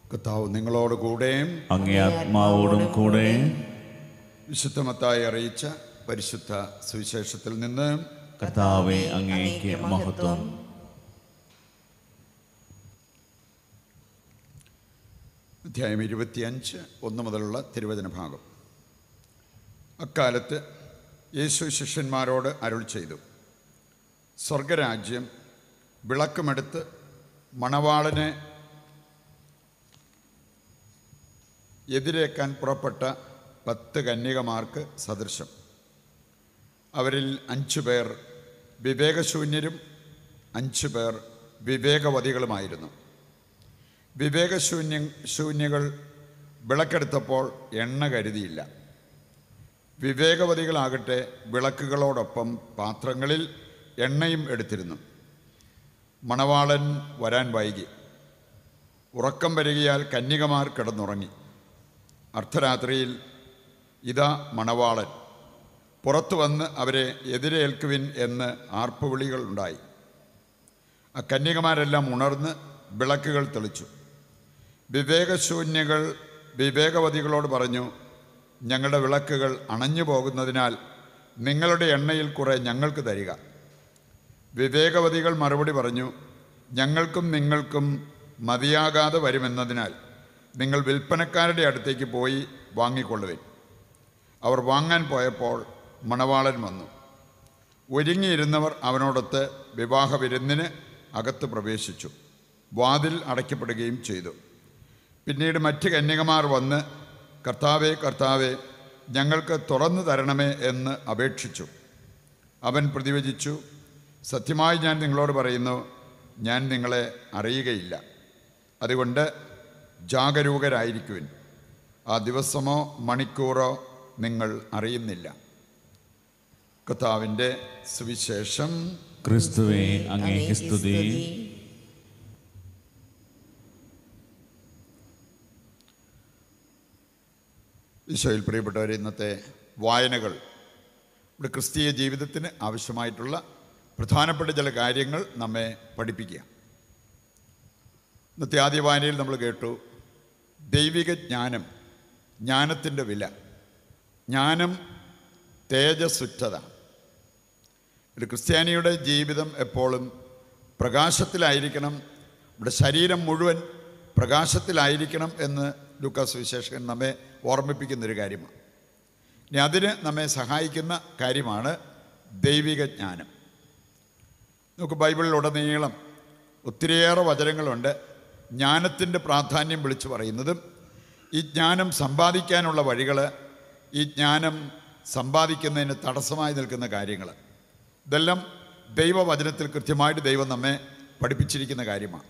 കർത്താവ് നിങ്ങളോട് കൂടെ അങ്ങേ ആത്മാവോടും കൂടെ വിശുദ്ധമത്തായി അറിയിച്ച പരിശുദ്ധ സുവിശേഷത്തിൽ നിന്ന് കർത്താവെ അങ്ങേക്ക് മഹത്വം അധ്യായം ഇരുപത്തിയഞ്ച് ഒന്ന് മുതലുള്ള തിരുവചന ഭാഗം അക്കാലത്ത് യേശു ശിഷ്യന്മാരോട് അരുൾ ചെയ്തു സ്വർഗരാജ്യം വിളക്കുമെടുത്ത് മണവാളനെ എതിരേക്കാൻ പുറപ്പെട്ട പത്ത് കന്യകമാർക്ക് സദൃശം അവരിൽ അഞ്ചു പേർ വിവേകശൂന്യരും അഞ്ചു പേർ വിവേകവതികളുമായിരുന്നു വിവേകശൂന്യ ശൂന്യകൾ വിളക്കെടുത്തപ്പോൾ എണ്ണ കരുതിയില്ല വിവേകവതികളാകട്ടെ വിളക്കുകളോടൊപ്പം പാത്രങ്ങളിൽ എണ്ണയും എടുത്തിരുന്നു മണവാളൻ വരാൻ വൈകി ഉറക്കം വരികയാൽ കന്യകമാർ കിടന്നുറങ്ങി അർദ്ധരാത്രിയിൽ ഇതാ മണവാളൻ പുറത്തു വന്ന് അവരെ എതിരേൽക്കുവിൻ എന്ന് ആർപ്പുവിളികൾ ഉണ്ടായി ആ കന്യകമാരെല്ലാം ഉണർന്ന് വിളക്കുകൾ തെളിച്ചു വിവേകശൂന്യകൾ വിവേകവതികളോട് പറഞ്ഞു ഞങ്ങളുടെ വിളക്കുകൾ അണഞ്ഞു പോകുന്നതിനാൽ നിങ്ങളുടെ എണ്ണയിൽ കുറെ ഞങ്ങൾക്ക് തരിക വിവേകവതികൾ മറുപടി പറഞ്ഞു ഞങ്ങൾക്കും നിങ്ങൾക്കും മതിയാകാതെ വരുമെന്നതിനാൽ നിങ്ങൾ വിൽപ്പനക്കാരുടെ അടുത്തേക്ക് പോയി വാങ്ങിക്കൊള്ളുവിൻ അവർ വാങ്ങാൻ പോയപ്പോൾ മണവാളൻ വന്നു ഒരുങ്ങിയിരുന്നവർ അവനോടൊത്ത് വിവാഹ വിരുന്നിന് അകത്ത് പ്രവേശിച്ചു വാതിൽ അടയ്ക്കപ്പെടുകയും ചെയ്തു പിന്നീട് മറ്റ് കന്യകമാർ വന്ന് കർത്താവേ കർത്താവേ ഞങ്ങൾക്ക് തുറന്നു തരണമേ എന്ന് അപേക്ഷിച്ചു അവൻ പ്രതിവചിച്ചു സത്യമായി ഞാൻ നിങ്ങളോട് പറയുന്നു ഞാൻ നിങ്ങളെ അറിയുകയില്ല അതുകൊണ്ട് ജാഗരൂകരായിരിക്കുവിൻ ആ ദിവസമോ മണിക്കൂറോ നിങ്ങൾ അറിയുന്നില്ല കർത്താവിൻ്റെ സുവിശേഷം ക്രിസ്തുവെ അങ്ങേക്ക് സ്തുതി ഈശോയിൽ പ്രിയപ്പെട്ടവരെ ഇന്നത്തെ വായനകൾ ഇവിടെ ക്രിസ്തീയ ജീവിതത്തിന് ആവശ്യമായിട്ടുള്ള പ്രധാനപ്പെട്ട ചില കാര്യങ്ങൾ നമ്മെ പഠിപ്പിക്കുക ഇന്നത്തെ ആദ്യ വായനയിൽ നമ്മൾ കേട്ടു ദൈവിക ജ്ഞാനം ജ്ഞാനത്തിൻ്റെ വില ജ്ഞാനം തേജസ്സുറ്റത ഒരു ക്രിസ്ത്യാനിയുടെ ജീവിതം എപ്പോഴും പ്രകാശത്തിലായിരിക്കണം നമ്മുടെ ശരീരം മുഴുവൻ പ്രകാശത്തിലായിരിക്കണം എന്ന് ലൂക്കാസ് വിശേഷകൻ നമ്മെ ഓർമ്മിപ്പിക്കുന്നൊരു കാര്യമാണ് ഇനി അതിന് നമ്മെ സഹായിക്കുന്ന കാര്യമാണ് ദൈവിക ജ്ഞാനം നമുക്ക് ബൈബിളിലുടനീളം ഒത്തിരിയേറെ വചനങ്ങളുണ്ട് ജ്ഞാനത്തിൻ്റെ പ്രാധാന്യം വിളിച്ചു പറയുന്നതും ഈ ജ്ഞാനം സമ്പാദിക്കാനുള്ള വഴികൾ ഈ ജ്ഞാനം സമ്പാദിക്കുന്നതിന് തടസ്സമായി നിൽക്കുന്ന കാര്യങ്ങൾ ഇതെല്ലാം ദൈവവചനത്തിൽ കൃത്യമായിട്ട് ദൈവം നമ്മെ പഠിപ്പിച്ചിരിക്കുന്ന കാര്യമാണ്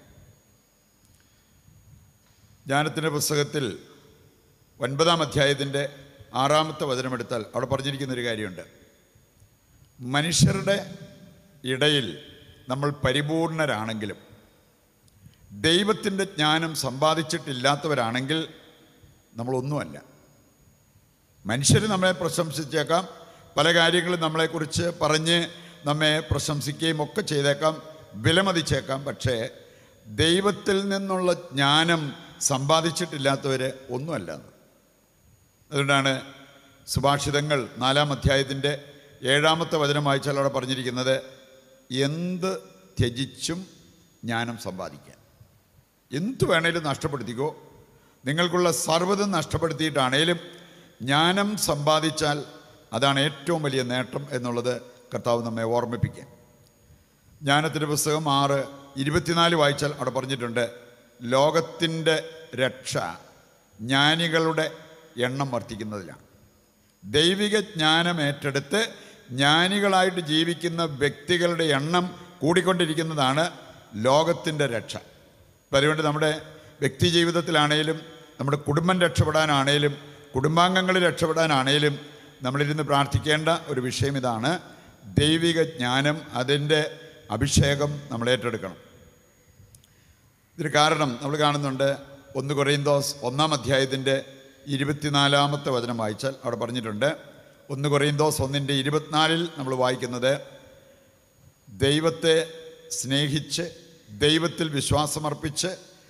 ജ്ഞാനത്തിൻ്റെ പുസ്തകത്തിൽ ഒൻപതാം അധ്യായത്തിൻ്റെ ആറാമത്തെ വചനമെടുത്താൽ അവിടെ പറഞ്ഞിരിക്കുന്നൊരു കാര്യമുണ്ട് മനുഷ്യരുടെ ഇടയിൽ നമ്മൾ പരിപൂർണരാണെങ്കിലും ദൈവത്തിൻ്റെ ജ്ഞാനം സമ്പാദിച്ചിട്ടില്ലാത്തവരാണെങ്കിൽ നമ്മളൊന്നുമല്ല മനുഷ്യർ നമ്മളെ പ്രശംസിച്ചേക്കാം പല കാര്യങ്ങളും നമ്മളെക്കുറിച്ച് പറഞ്ഞ് നമ്മെ പ്രശംസിക്കുകയും ഒക്കെ ചെയ്തേക്കാം വിലമതിച്ചേക്കാം പക്ഷേ ദൈവത്തിൽ നിന്നുള്ള ജ്ഞാനം സമ്പാദിച്ചിട്ടില്ലാത്തവർ ഒന്നുമല്ല അതുകൊണ്ടാണ് സുഭാഷിതങ്ങൾ നാലാം അധ്യായത്തിൻ്റെ ഏഴാമത്തെ വചനം വായിച്ചാൽ അവിടെ പറഞ്ഞിരിക്കുന്നത് എന്ത് ത്യജിച്ചും ജ്ഞാനം സമ്പാദിക്കാൻ എന്ത് വേണേലും നഷ്ടപ്പെടുത്തിക്കോ നിങ്ങൾക്കുള്ള സർവ്വതും നഷ്ടപ്പെടുത്തിയിട്ടാണേലും ജ്ഞാനം സമ്പാദിച്ചാൽ അതാണ് ഏറ്റവും വലിയ നേട്ടം എന്നുള്ളത് കർത്താവ് നമ്മെ ഓർമ്മിപ്പിക്കുക ജ്ഞാനത്തിൻ്റെ പുസ്തകം ആറ് ഇരുപത്തിനാല് വായിച്ചാൽ അവിടെ പറഞ്ഞിട്ടുണ്ട് ലോകത്തിൻ്റെ രക്ഷ ജ്ഞാനികളുടെ എണ്ണം വർദ്ധിക്കുന്നതിലാണ് ദൈവിക ജ്ഞാനം ഏറ്റെടുത്ത് ജ്ഞാനികളായിട്ട് ജീവിക്കുന്ന വ്യക്തികളുടെ എണ്ണം കൂടിക്കൊണ്ടിരിക്കുന്നതാണ് ലോകത്തിൻ്റെ രക്ഷ അപ്പം അതുകൊണ്ട് നമ്മുടെ വ്യക്തി ജീവിതത്തിലാണേലും നമ്മുടെ കുടുംബം രക്ഷപ്പെടാനാണേലും കുടുംബാംഗങ്ങൾ രക്ഷപ്പെടാനാണേലും നമ്മളിരുന്ന് പ്രാർത്ഥിക്കേണ്ട ഒരു വിഷയം ഇതാണ് ദൈവിക ജ്ഞാനം അതിൻ്റെ അഭിഷേകം നമ്മൾ ഏറ്റെടുക്കണം ഇതിന് കാരണം നമ്മൾ കാണുന്നുണ്ട് ഒന്ന് കൊറിയന്തോസ് ഒന്നാം അധ്യായത്തിൻ്റെ ഇരുപത്തിനാലാമത്തെ വചനം വായിച്ചാൽ അവിടെ പറഞ്ഞിട്ടുണ്ട് ഒന്ന് കൊറിയന്തോസ് ഒന്നിൻ്റെ ഇരുപത്തിനാലിൽ നമ്മൾ വായിക്കുന്നത് ദൈവത്തെ സ്നേഹിച്ച് ദൈവത്തിൽ വിശ്വാസമർപ്പിച്ച്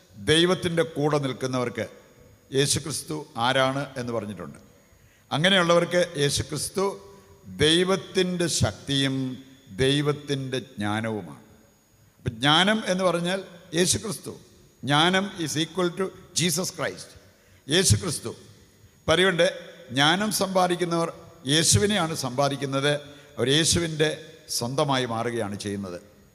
ദൈവത്തിൻ്റെ കൂടെ നിൽക്കുന്നവർക്ക് യേശുക്രിസ്തു ആരാണ് എന്ന് പറഞ്ഞിട്ടുണ്ട് അങ്ങനെയുള്ളവർക്ക് യേശുക്രിസ്തു ദൈവത്തിൻ്റെ ശക്തിയും ദൈവത്തിൻ്റെ ജ്ഞാനവുമാണ് അപ്പം ജ്ഞാനം എന്ന് പറഞ്ഞാൽ യേശുക്രിസ്തു ജ്ഞാനം is equal to Jesus Christ യേശുക്രിസ്തു പറയുണ്ട് ജ്ഞാനം സമ്പാദിക്കുന്നവർ യേശുവിനെയാണ് സമ്പാദിക്കുന്നത് അവർ യേശുവിൻ്റെ സ്വന്തമായി മാറുകയാണ് ചെയ്യുന്നത്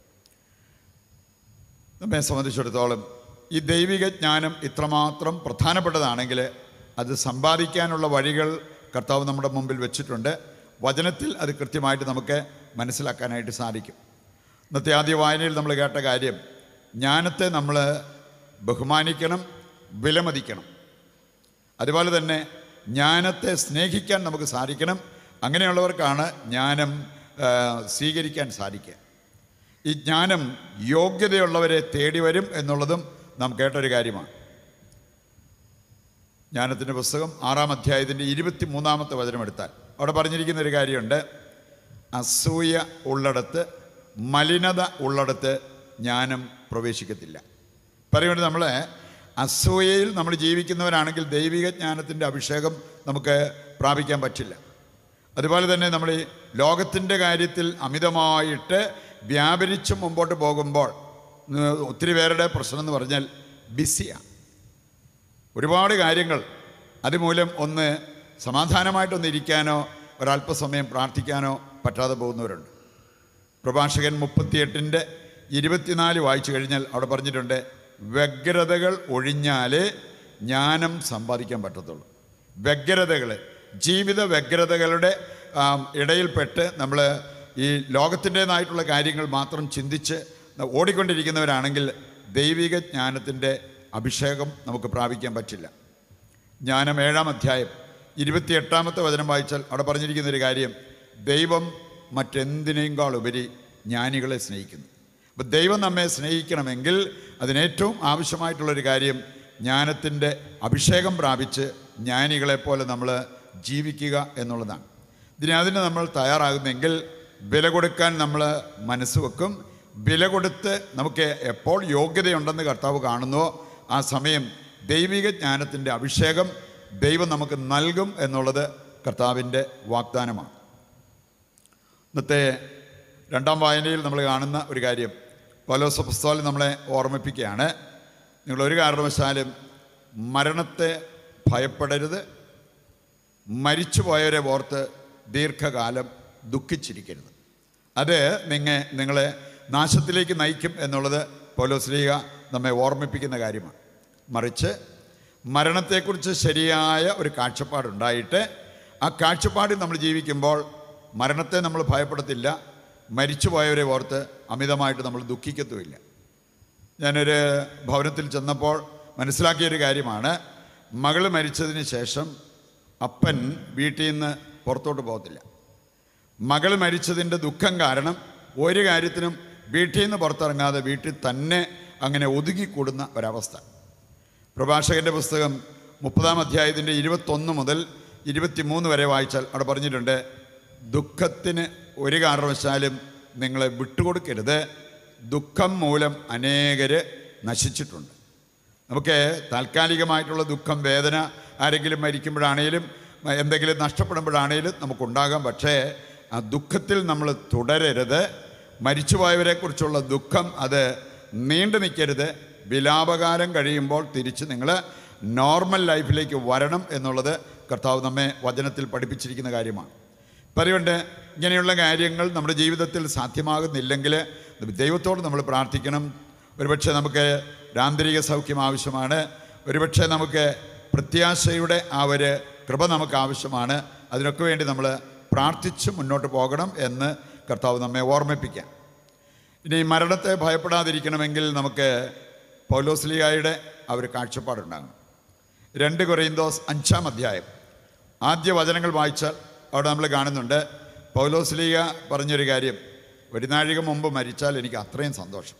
നമ്മെ സംബന്ധിച്ചിടത്തോളം ഈ ദൈവിക ജ്ഞാനം ഇത്രമാത്രം പ്രധാനപ്പെട്ടതാണെങ്കിൽ അത് സമ്പാദിക്കാനുള്ള വഴികൾ കർത്താവ് നമ്മുടെ മുമ്പിൽ വെച്ചിട്ടുണ്ട് വചനത്തിൽ അത് കൃത്യമായിട്ട് നമുക്ക് മനസ്സിലാക്കാനായിട്ട് സാധിക്കും ഇന്നത്തെ ആദ്യ വായനയിൽ നമ്മൾ കേട്ട കാര്യം ജ്ഞാനത്തെ നമ്മൾ ബഹുമാനിക്കണം വിലമതിക്കണം അതുപോലെ തന്നെ ജ്ഞാനത്തെ സ്നേഹിക്കാൻ നമുക്ക് സാധിക്കണം അങ്ങനെയുള്ളവർക്കാണ് ജ്ഞാനം ആ, സ്വീകരിക്കാൻ സാധിക്കുക ഈ ജ്ഞാനം യോഗ്യതയുള്ളവരെ തേടി വരും എന്നുള്ളതും നാം കേട്ടൊരു കാര്യമാണ് ജ്ഞാനത്തിൻ്റെ പുസ്തകം ആറാം അധ്യായത്തിൻ്റെ ഇരുപത്തി മൂന്നാമത്തെ വചനം എടുത്താൽ അവിടെ പറഞ്ഞിരിക്കുന്ന ഒരു കാര്യമുണ്ട് അസൂയ ഉള്ളിടത്ത് മലിനത ഉള്ളിടത്ത് ജ്ഞാനം പ്രവേശിക്കത്തില്ല പറയുന്നത് നമ്മൾ അസൂയയിൽ നമ്മൾ ജീവിക്കുന്നവരാണെങ്കിൽ ദൈവിക ജ്ഞാനത്തിൻ്റെ അഭിഷേകം നമുക്ക് പ്രാപിക്കാൻ പറ്റില്ല അതുപോലെ തന്നെ നമ്മൾ ഈ ലോകത്തിൻ്റെ കാര്യത്തിൽ അമിതമായിട്ട് വ്യാപരിച്ച് മുമ്പോട്ട് പോകുമ്പോൾ ഉം, ഒത്തിരി പേരുടെ പ്രശ്നം എന്ന് പറഞ്ഞാൽ ബിസിയാണ് ഒരുപാട് കാര്യങ്ങൾ അതുമൂലം ഒന്ന് സമാധാനമായിട്ടൊന്ന് ഇരിക്കാനോ ഒരല്പസമയം പ്രാർത്ഥിക്കാനോ പറ്റാതെ പോകുന്നവരുണ്ട് പ്രഭാഷകൻ മുപ്പത്തിയെട്ടിൻ്റെ ഇരുപത്തിനാല് വായിച്ചു കഴിഞ്ഞാൽ അവിടെ പറഞ്ഞിട്ടുണ്ട് വ്യഗ്രതകൾ ഒഴിഞ്ഞാലേ ജ്ഞാനം സമ്പാദിക്കാൻ പറ്റത്തുള്ളൂ വ്യഗ്രതകൾ ജീവിത വ്യഗ്രതകളുടെ ആം, ഇടയിൽപ്പെട്ട് നമ്മൾ ഈ ലോകത്തിൻ്റേതായിട്ടുള്ള കാര്യങ്ങൾ മാത്രം ചിന്തിച്ച് ഓടിക്കൊണ്ടിരിക്കുന്നവരാണെങ്കിൽ ദൈവിക ജ്ഞാനത്തിൻ്റെ അഭിഷേകം നമുക്ക് പ്രാപിക്കാൻ പറ്റില്ല ജ്ഞാനം ഏഴാം അധ്യായം ഇരുപത്തിയെട്ടാമത്തെ വചനം വായിച്ചാൽ അവിടെ പറഞ്ഞിരിക്കുന്ന ഒരു കാര്യം ദൈവം മറ്റെന്തിനേക്കാൾ ഉപരി ജ്ഞാനികളെ സ്നേഹിക്കുന്നു അപ്പോൾ ദൈവം നമ്മെ സ്നേഹിക്കണമെങ്കിൽ അതിനേറ്റവും ആവശ്യമായിട്ടുള്ളൊരു കാര്യം ജ്ഞാനത്തിൻ്റെ അഭിഷേകം പ്രാപിച്ച് ജ്ഞാനികളെപ്പോലെ നമ്മൾ ജീവിക്കുക എന്നുള്ളതാണ് ഇതിന് അതിന് നമ്മൾ തയ്യാറാകുന്നെങ്കിൽ വില കൊടുക്കാൻ നമ്മൾ മനസ്സ് വെക്കും വില കൊടുത്ത് നമുക്ക് എപ്പോൾ യോഗ്യതയുണ്ടെന്ന് കർത്താവ് കാണുന്നുവോ ആ സമയം ദൈവിക ജ്ഞാനത്തിൻ്റെ അഭിഷേകം ദൈവം നമുക്ക് നൽകും എന്നുള്ളത് കർത്താവിൻ്റെ വാഗ്ദാനമാണ് ഇന്നത്തെ രണ്ടാം വായനയിൽ നമ്മൾ കാണുന്ന ഒരു കാര്യം പലോസ പുസ്തകത്തിൽ നമ്മളെ ഓർമ്മിപ്പിക്കുകയാണ് നിങ്ങൾ ഒരു കാരണവശാലും മരണത്തെ ഭയപ്പെടരുത് മരിച്ചുപോയവരെ ഓർത്ത് ദീർഘകാലം ദുഃഖിച്ചിരിക്കരുത് അത് നിങ്ങ നിങ്ങളെ നാശത്തിലേക്ക് നയിക്കും എന്നുള്ളത് പൗലോസ്ലീഹ നമ്മെ ഓർമ്മിപ്പിക്കുന്ന കാര്യമാണ് മറിച്ച് മരണത്തെക്കുറിച്ച് ശരിയായ ഒരു കാഴ്ചപ്പാടുണ്ടായിട്ട് ആ കാഴ്ചപ്പാടിൽ നമ്മൾ ജീവിക്കുമ്പോൾ മരണത്തെ നമ്മൾ ഭയപ്പെടത്തില്ല മരിച്ചുപോയവരെ ഓർത്ത് അമിതമായിട്ട് നമ്മൾ ദുഃഖിക്കത്തുമില്ല ഞാനൊരു ഭവനത്തിൽ ചെന്നപ്പോൾ മനസ്സിലാക്കിയൊരു കാര്യമാണ് മകൾ മരിച്ചതിന് ശേഷം അപ്പൻ വീട്ടിൽ നിന്ന് പുറത്തോട്ട് പോകത്തില്ല മകൾ മരിച്ചതിൻ്റെ ദുഃഖം കാരണം ഒരു കാര്യത്തിനും വീട്ടിൽ നിന്ന് പുറത്തിറങ്ങാതെ വീട്ടിൽ തന്നെ അങ്ങനെ ഒതുങ്ങിക്കൂടുന്ന ഒരവസ്ഥ പ്രഭാഷകൻ്റെ പുസ്തകം മുപ്പതാം അധ്യായത്തിൻ്റെ ഇരുപത്തൊന്ന് മുതൽ ഇരുപത്തിമൂന്ന് വരെ വായിച്ചാൽ അവിടെ പറഞ്ഞിട്ടുണ്ട് ദുഃഖത്തിന് ഒരു കാരണവശാലും നിങ്ങളെ വിട്ടുകൊടുക്കരുത് ദുഃഖം മൂലം അനേകര് നശിച്ചിട്ടുണ്ട് നമുക്ക് താൽക്കാലികമായിട്ടുള്ള ദുഃഖം വേദന ആരെങ്കിലും മരിക്കുമ്പോഴാണേലും എന്തെങ്കിലും നഷ്ടപ്പെടുമ്പോഴാണേലും നമുക്കുണ്ടാകാം പക്ഷേ ആ ദുഃഖത്തിൽ നമ്മൾ തുടരരുത് മരിച്ചുപോയവരെക്കുറിച്ചുള്ള ദുഃഖം അത് നീണ്ടു നിൽക്കരുത് വിലാപകാലം കഴിയുമ്പോൾ തിരിച്ച് നിങ്ങൾ നോർമൽ ലൈഫിലേക്ക് വരണം എന്നുള്ളത് കർത്താവ് നമ്മെ വചനത്തിൽ പഠിപ്പിച്ചിരിക്കുന്ന കാര്യമാണ് പറയുണ്ട് ഇങ്ങനെയുള്ള കാര്യങ്ങൾ നമ്മുടെ ജീവിതത്തിൽ സാധ്യമാകുന്നില്ലെങ്കിൽ ദൈവത്തോട് നമ്മൾ പ്രാർത്ഥിക്കണം ഒരുപക്ഷെ നമുക്ക് ആന്തരിക സൗഖ്യം ആവശ്യമാണ് ഒരുപക്ഷെ നമുക്ക് പ്രത്യാശയുടെ ആ ഒരു കൃപ നമുക്ക് ആവശ്യമാണ് അതിനൊക്കെ വേണ്ടി നമ്മൾ പ്രാർത്ഥിച്ച് മുന്നോട്ട് പോകണം എന്ന് കർത്താവ് നമ്മെ ഓർമ്മിപ്പിക്കാം ഇനി മരണത്തെ ഭയപ്പെടാതിരിക്കണമെങ്കിൽ നമുക്ക് പൗലോസ്ലിയായുടെ ആ ഒരു കാഴ്ചപ്പാടുണ്ടാകണം രണ്ട് കൊറിയന്തോസ് അഞ്ചാം അധ്യായം ആദ്യ വചനങ്ങൾ വായിച്ചാൽ അവിടെ നമ്മൾ കാണുന്നുണ്ട് പൗലോസ്ലിയ പറഞ്ഞൊരു കാര്യം ഒരു നാഴിക മുമ്പ് മരിച്ചാൽ എനിക്ക് അത്രയും സന്തോഷം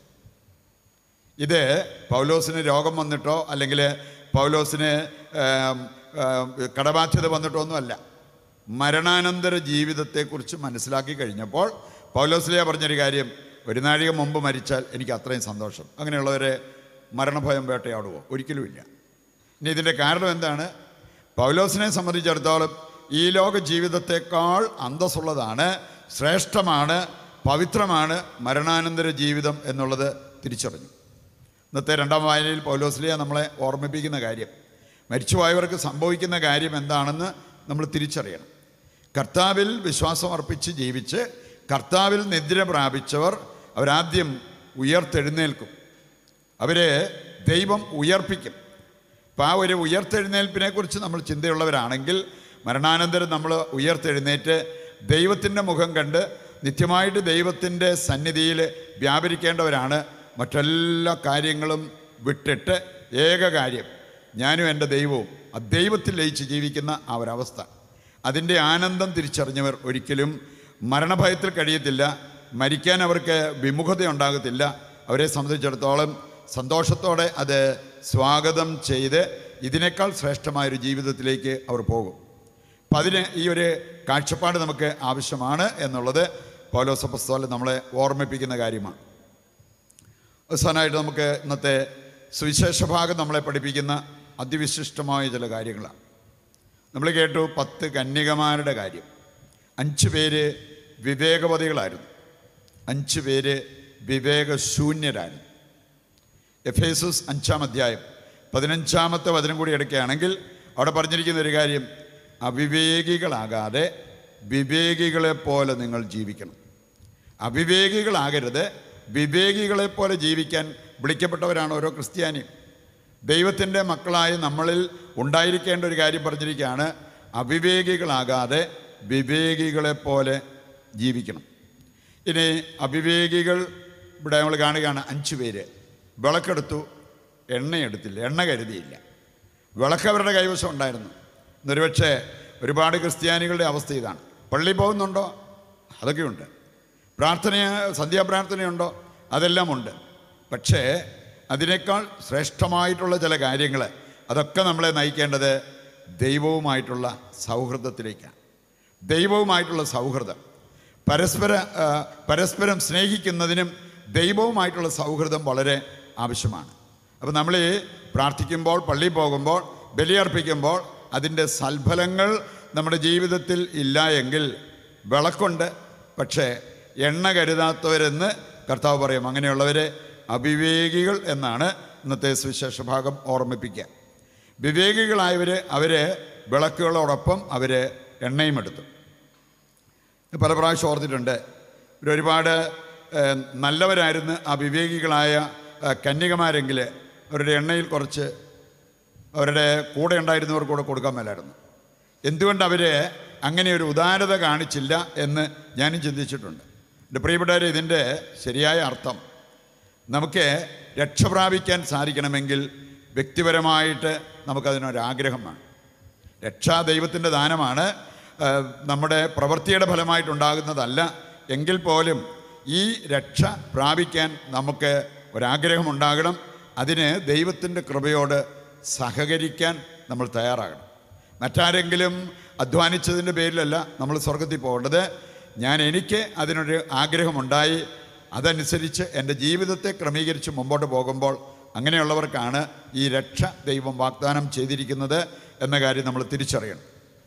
ഇത് പൗലോസിന് രോഗം വന്നിട്ടോ അല്ലെങ്കിൽ പൗലോസിന് ആം, ആം, കടബാധ്യത വന്നിട്ടോ ഒന്നുമല്ല മരണാനന്തര ജീവിതത്തെക്കുറിച്ച് മനസ്സിലാക്കി കഴിഞ്ഞപ്പോൾ പൗലോസ്ലിയ പറഞ്ഞൊരു കാര്യം ഒരു നാഴിക മുമ്പ് മരിച്ചാൽ എനിക്ക് അത്രയും സന്തോഷം അങ്ങനെയുള്ളവരെ മരണഭയം വേട്ടയാടുമോ ഒരിക്കലുമില്ല ഇനി ഇതിൻ്റെ കാരണം എന്താണ് പൗലോസിനെ സംബന്ധിച്ചിടത്തോളം ഈ ലോക ജീവിതത്തെക്കാൾ അന്തസ്സുള്ളതാണ് ശ്രേഷ്ഠമാണ് പവിത്രമാണ് മരണാനന്തര ജീവിതം എന്നുള്ളത് തിരിച്ചറിഞ്ഞു ഇന്നത്തെ രണ്ടാം വായനയിൽ പൗലോസ്ലിയ നമ്മളെ ഓർമ്മിപ്പിക്കുന്ന കാര്യം മരിച്ചുപോയവർക്ക് സംഭവിക്കുന്ന കാര്യം എന്താണെന്ന് നമ്മൾ തിരിച്ചറിയണം കർത്താവിൽ വിശ്വാസം അർപ്പിച്ച് ജീവിച്ച് കർത്താവിൽ നിദ്ര പ്രാപിച്ചവർ അവരാദ്യം ഉയർത്തെഴുന്നേൽക്കും അവരെ ദൈവം ഉയർപ്പിക്കും അപ്പോൾ ആ ഒരു ഉയർത്തെഴുന്നേൽപ്പിനെ കുറിച്ച് നമ്മൾ ചിന്തയുള്ളവരാണെങ്കിൽ മരണാനന്തരം നമ്മൾ ഉയർത്തെഴുന്നേറ്റ് ദൈവത്തിൻ്റെ മുഖം കണ്ട് നിത്യമായിട്ട് ദൈവത്തിൻ്റെ സന്നിധിയിൽ വ്യാപരിക്കേണ്ടവരാണ് മറ്റെല്ലാ കാര്യങ്ങളും വിട്ടിട്ട് ഏക കാര്യം ഞാനും എൻ്റെ ദൈവവും ആ ദൈവത്തിൽ ലയിച്ച് ജീവിക്കുന്ന ആ ഒരവസ്ഥ അതിൻ്റെ ആനന്ദം തിരിച്ചറിഞ്ഞവർ ഒരിക്കലും മരണഭയത്തിൽ കഴിയത്തില്ല മരിക്കാൻ അവർക്ക് വിമുഖത ഉണ്ടാകത്തില്ല അവരെ സംബന്ധിച്ചിടത്തോളം സന്തോഷത്തോടെ അത് സ്വാഗതം ചെയ്ത് ഇതിനേക്കാൾ ശ്രേഷ്ഠമായൊരു ജീവിതത്തിലേക്ക് അവർ പോകും അപ്പം അതിന് ഈ ഒരു കാഴ്ചപ്പാട് നമുക്ക് ആവശ്യമാണ് എന്നുള്ളത് പൗലോസപ്പസ്തോലം നമ്മളെ ഓർമ്മിപ്പിക്കുന്ന കാര്യമാണ് അവസാനമായിട്ട് നമുക്ക് ഇന്നത്തെ സുവിശേഷ ഭാഗം നമ്മളെ പഠിപ്പിക്കുന്ന അതിവിശിഷ്ടമായ ചില കാര്യങ്ങളാണ് നമ്മൾ കേട്ടു പത്ത് കന്യകമാരുടെ കാര്യം അഞ്ച് പേര് വിവേകവതികളായിരുന്നു അഞ്ച് പേര് വിവേകശൂന്യരായിരുന്നു എഫേസസ് അഞ്ചാം അധ്യായം പതിനഞ്ചാമത്തെ വചനം കൂടി എടുക്കുകയാണെങ്കിൽ അവിടെ പറഞ്ഞിരിക്കുന്ന ഒരു കാര്യം അവിവേകികളാകാതെ വിവേകികളെ പോലെ നിങ്ങൾ ജീവിക്കണം അവിവേകികളാകരുത് വിവേകികളെ പോലെ ജീവിക്കാൻ വിളിക്കപ്പെട്ടവരാണ് ഓരോ ക്രിസ്ത്യാനിയും ദൈവത്തിൻ്റെ മക്കളായ നമ്മളിൽ ഉണ്ടായിരിക്കേണ്ട ഒരു കാര്യം പറഞ്ഞിരിക്കുകയാണ് അവിവേകികളാകാതെ വിവേകികളെ പോലെ ജീവിക്കണം ഇനി അവിവേകികൾ ഇവിടെ നമ്മൾ കാണുകയാണ് അഞ്ച് പേര് വിളക്കെടുത്തു എണ്ണയെടുത്തില്ല എണ്ണ കരുതിയില്ല വിളക്ക് അവരുടെ കൈവശം ഉണ്ടായിരുന്നു എന്നൊരുപക്ഷെ ഒരുപാട് ക്രിസ്ത്യാനികളുടെ അവസ്ഥ ഇതാണ് പള്ളി പോകുന്നുണ്ടോ അതൊക്കെയുണ്ട് പ്രാർത്ഥന സന്ധ്യാപ്രാർത്ഥനയുണ്ടോ അതെല്ലാം ഉണ്ട് പക്ഷേ അതിനേക്കാൾ ശ്രേഷ്ഠമായിട്ടുള്ള ചില കാര്യങ്ങൾ അതൊക്കെ നമ്മളെ നയിക്കേണ്ടത് ദൈവവുമായിട്ടുള്ള സൗഹൃദത്തിലേക്കാണ് ദൈവവുമായിട്ടുള്ള സൗഹൃദം പരസ്പര ആ, പരസ്പരം സ്നേഹിക്കുന്നതിനും ദൈവവുമായിട്ടുള്ള സൗഹൃദം വളരെ ആവശ്യമാണ് അപ്പോൾ നമ്മൾ ഈ പ്രാർത്ഥിക്കുമ്പോൾ പള്ളിയിൽ പോകുമ്പോൾ ബലിയർപ്പിക്കുമ്പോൾ അതിൻ്റെ സൽഫലങ്ങൾ നമ്മുടെ ജീവിതത്തിൽ ഇല്ല എങ്കിൽ വിളക്കുണ്ട് പക്ഷേ എണ്ണ കരുതാത്തവരെന്ന് കർത്താവ് പറയും അങ്ങനെയുള്ളവരെ അവിവേകികൾ എന്നാണ് ഇന്നത്തെ സുവിശേഷ ഭാഗം ഓർമ്മിപ്പിക്കുക വിവേകികളായവർ അവർ വിളക്കുകളോടൊപ്പം അവർ എണ്ണയും എടുത്തു പല പ്രാവശ്യം ഓർത്തിട്ടുണ്ട് ഇവർ ഒരുപാട് ഏഹ്, നല്ലവരായിരുന്നു ആ വിവേകികളായ ഏഹ്, കന്യകമാരെങ്കിൽ അവരുടെ എണ്ണയിൽ കുറച്ച് അവരുടെ കൂടെ ഉണ്ടായിരുന്നവർക്ക് കൂടെ കൊടുക്കാൻ മേലായിരുന്നു എന്തുകൊണ്ട് അവർ അങ്ങനെ ഒരു ഉദാരത കാണിച്ചില്ല എന്ന് ഞാനും ചിന്തിച്ചിട്ടുണ്ട് എൻ്റെ പ്രിയപ്പെട്ടവരെ ഇതിൻ്റെ ശരിയായ അർത്ഥം നമുക്ക് രക്ഷ പ്രാപിക്കാൻ സാധിക്കണമെങ്കിൽ വ്യക്തിപരമായിട്ട് നമുക്കതിനൊരാഗ്രഹം വേണം രക്ഷ ദൈവത്തിൻ്റെ ദാനമാണ് ആ, നമ്മുടെ പ്രവൃത്തിയുടെ ഫലമായിട്ടുണ്ടാകുന്നതല്ല എങ്കിൽ പോലും ഈ രക്ഷ പ്രാപിക്കാൻ നമുക്ക് ഒരാഗ്രഹമുണ്ടാകണം അതിന് ദൈവത്തിൻ്റെ കൃപയോട് സഹകരിക്കാൻ നമ്മൾ തയ്യാറാകണം മറ്റാരെങ്കിലും അധ്വാനിച്ചതിൻ്റെ പേരിലല്ല നമ്മൾ സ്വർഗത്തിൽ പോകേണ്ടത് ഞാൻ എനിക്ക് അതിനൊരു ആഗ്രഹമുണ്ടായി അതനുസരിച്ച് എൻ്റെ ജീവിതത്തെ ക്രമീകരിച്ച് മുമ്പോട്ട് പോകുമ്പോൾ അങ്ങനെയുള്ളവർക്കാണ് ഈ രക്ഷ ദൈവം വാഗ്ദാനം ചെയ്തിരിക്കുന്നത് എന്ന കാര്യം നമ്മൾ തിരിച്ചറിയണം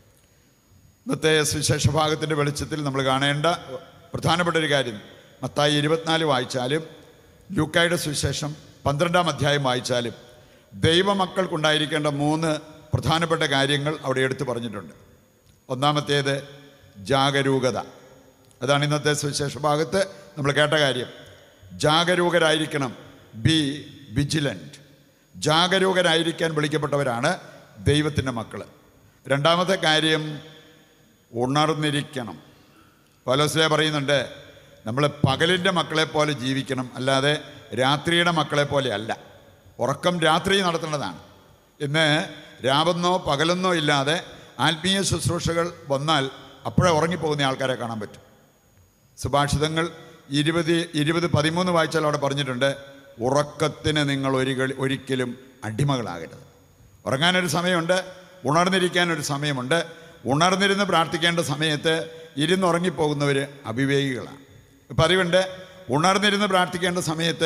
ഇന്നത്തെ സുവിശേഷ ഭാഗത്തിൻ്റെ വെളിച്ചത്തിൽ നമ്മൾ കാണേണ്ട പ്രധാനപ്പെട്ട ഒരു കാര്യം മത്തായി ഇരുപത്തിനാല് വായിച്ചാലും ലൂക്കായുടെ സുവിശേഷം പന്ത്രണ്ടാം അധ്യായം വായിച്ചാലും ദൈവമക്കൾക്കുണ്ടായിരിക്കേണ്ട മൂന്ന് പ്രധാനപ്പെട്ട കാര്യങ്ങൾ അവിടെ എടുത്തു പറഞ്ഞിട്ടുണ്ട് ഒന്നാമത്തേത് ജാഗരൂകത അതാണ് ഇന്നത്തെ സുവിശേഷ ഭാഗത്ത് നമ്മൾ കേട്ട കാര്യം ജാഗരൂകരായിരിക്കണം ബി വിജിലൻറ്റ് ജാഗരൂകരായിരിക്കാൻ വിളിക്കപ്പെട്ടവരാണ് ദൈവത്തിൻ്റെ മക്കൾ രണ്ടാമത്തെ കാര്യം ഉണർന്നിരിക്കണം പലോസ്ലേ പറയുന്നുണ്ട് നമ്മൾ പകലിൻ്റെ മക്കളെ പോലെ ജീവിക്കണം അല്ലാതെ രാത്രിയുടെ മക്കളെ പോലെ അല്ല ഉറക്കം രാത്രി നടത്തേണ്ടതാണ് ഇന്ന് രാവെന്നോ പകലെന്നോ ഇല്ലാതെ ആത്മീയ ശുശ്രൂഷകൾ വന്നാൽ അപ്പോഴേ ഉറങ്ങിപ്പോകുന്ന ആൾക്കാരെ കാണാൻ പറ്റും സുഭാഷിതങ്ങൾ ഇരുപത് ഇരുപത് പതിമൂന്ന് വായിച്ചാൽ അവിടെ പറഞ്ഞിട്ടുണ്ട് ഉറക്കത്തിന് നിങ്ങൾ ഒരു ഒരിക്കലും അടിമകളാകരുത് ഉറങ്ങാനൊരു സമയമുണ്ട് ഉണർന്നിരിക്കാനൊരു സമയമുണ്ട് ഉണർന്നിരുന്ന് പ്രാർത്ഥിക്കേണ്ട സമയത്ത് ഇരുന്നുറങ്ങിപ്പോകുന്നവർ അവിവേകികളാണ് ഇപ്പം അറിവുണ്ട് ഉണർന്നിരുന്ന് പ്രാർത്ഥിക്കേണ്ട സമയത്ത്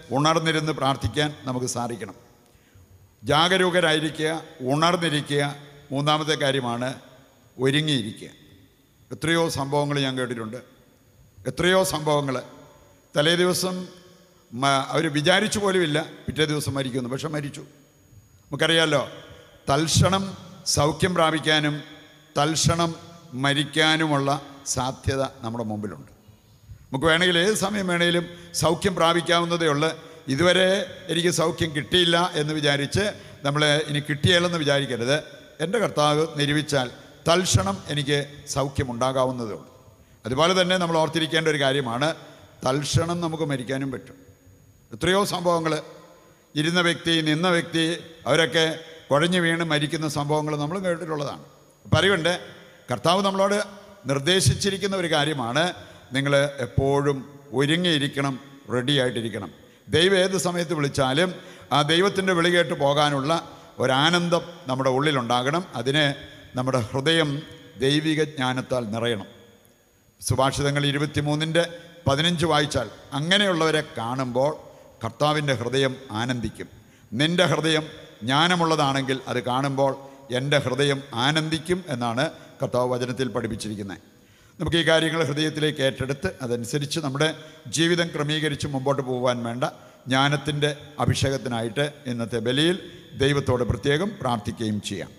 ഉണർന്നിരുന്ന് പ്രാർത്ഥിക്കാൻ നമുക്ക് സാധിക്കണം ജാഗരൂകരായിരിക്കുക ഉണർന്നിരിക്കുക മൂന്നാമത്തെ കാര്യമാണ് ഒരുങ്ങിയിരിക്കുക എത്രയോ സംഭവങ്ങൾ ഞാൻ കേട്ടിട്ടുണ്ട് എത്രയോ സംഭവങ്ങൾ തലേ ദിവസം അവർ വിചാരിച്ചു പോലുമില്ല പിറ്റേ ദിവസം മരിക്കുന്നു പക്ഷെ മരിച്ചു നമുക്കറിയാമല്ലോ തൽക്ഷണം സൗഖ്യം പ്രാപിക്കാനും തൽക്ഷണം മരിക്കാനുമുള്ള സാധ്യത നമ്മുടെ മുമ്പിലുണ്ട് നമുക്ക് വേണമെങ്കിൽ ഏത് സമയം വേണമെങ്കിലും സൗഖ്യം പ്രാപിക്കാവുന്നതേ ഉള്ളൂ ഇതുവരെ എനിക്ക് സൗഖ്യം കിട്ടിയില്ല എന്ന് വിചാരിച്ച് നമ്മൾ ഇനി കിട്ടിയല്ലെന്ന് വിചാരിക്കരുത് എൻ്റെ കർത്താവ് നിരൂപിച്ചാൽ തൽക്ഷണം എനിക്ക് സൗഖ്യമുണ്ടാകാവുന്നതേ ഉള്ളൂ അതുപോലെ തന്നെ നമ്മൾ ഓർത്തിരിക്കേണ്ട ഒരു കാര്യമാണ് തൽക്ഷണം നമുക്ക് മരിക്കാനും പറ്റും എത്രയോ സംഭവങ്ങൾ ഇരുന്ന വ്യക്തി നിന്ന വ്യക്തി അവരൊക്കെ കുഴഞ്ഞു വീണ് മരിക്കുന്ന സംഭവങ്ങൾ നമ്മൾ കേട്ടിട്ടുള്ളതാണ് അപ്പം അറിവുണ്ട് കർത്താവ് നമ്മളോട് നിർദ്ദേശിച്ചിരിക്കുന്ന ഒരു കാര്യമാണ് നിങ്ങൾ എപ്പോഴും ഒരുങ്ങിയിരിക്കണം റെഡി ആയിട്ടിരിക്കണം ദൈവം ഏത് സമയത്ത് വിളിച്ചാലും ആ ദൈവത്തിൻ്റെ വിളി കേട്ട് പോകാനുള്ള ഒരാനന്ദം നമ്മുടെ ഉള്ളിലുണ്ടാകണം അതിന് നമ്മുടെ ഹൃദയം ദൈവിക ജ്ഞാനത്താൽ നിറയണം സുഭാഷിതങ്ങൾ ഇരുപത്തിമൂന്നിൻ്റെ പതിനഞ്ച് വായിച്ചാൽ അങ്ങനെയുള്ളവരെ കാണുമ്പോൾ കർത്താവിൻ്റെ ഹൃദയം ആനന്ദിക്കും നിൻ്റെ ഹൃദയം ജ്ഞാനമുള്ളതാണെങ്കിൽ അത് കാണുമ്പോൾ എൻ്റെ ഹൃദയം ആനന്ദിക്കും എന്നാണ് കർത്താവ് വചനത്തിൽ പഠിപ്പിച്ചിരിക്കുന്നത് നമുക്ക് ഈ കാര്യങ്ങൾ ഹൃദയത്തിലേക്ക് ഏറ്റെടുത്ത് അതനുസരിച്ച് നമ്മുടെ ജീവിതം ക്രമീകരിച്ച് മുമ്പോട്ട് പോകുവാൻ വേണ്ട ജ്ഞാനത്തിൻ്റെ അഭിഷേകത്തിനായിട്ട് ഇന്നത്തെ ബലിയിൽ ദൈവത്തോട് പ്രത്യേകം പ്രാർത്ഥിക്കുകയും ചെയ്യാം